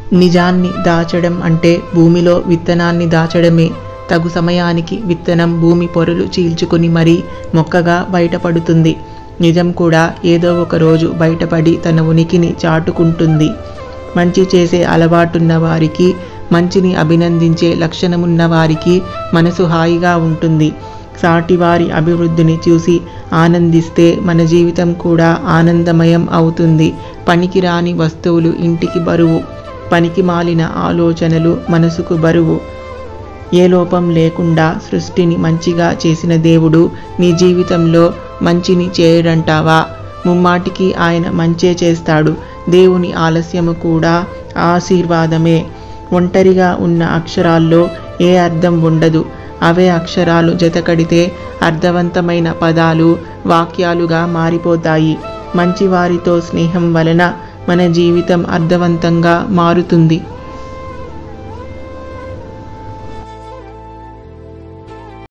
నిజాన్ని దాచడం అంటే భూమిలో విత్తనాన్ని దాచడమే తగు సమయానికి విత్తనం భూమి పొరలు చీల్చుకుని మరీ మొక్కగా బయటపడుతుంది నిజం కూడా ఏదో ఒక రోజు బయటపడి తన ఉనికిని చాటుకుంటుంది మంచి చేసే అలవాటున్న వారికి మంచిని అభినందించే లక్షణమున్న వారికి మనసు హాయిగా ఉంటుంది సాటివారి అభివృద్ధిని చూసి ఆనందిస్తే మన జీవితం కూడా ఆనందమయం అవుతుంది పనికిరాని వస్తువులు ఇంటికి బరువు పనికి మాలిన ఆలోచనలు మనసుకు బరువు ఏ లోపం లేకుండా సృష్టిని మంచిగా చేసిన దేవుడు నీ జీవితంలో మంచిని చేయడంటావా ముమ్మాటికి ఆయన మంచే చేస్తాడు దేవుని ఆలస్యము కూడా ఆశీర్వాదమే ఒంటరిగా ఉన్న అక్షరాల్లో ఏ అర్థం ఉండదు అవే అక్షరాలు జతకడితే అర్థవంతమైన పదాలు వాక్యాలుగా మారిపోతాయి మంచివారితో స్నేహం వలన మన జీవితం అర్థవంతంగా మారుతుంది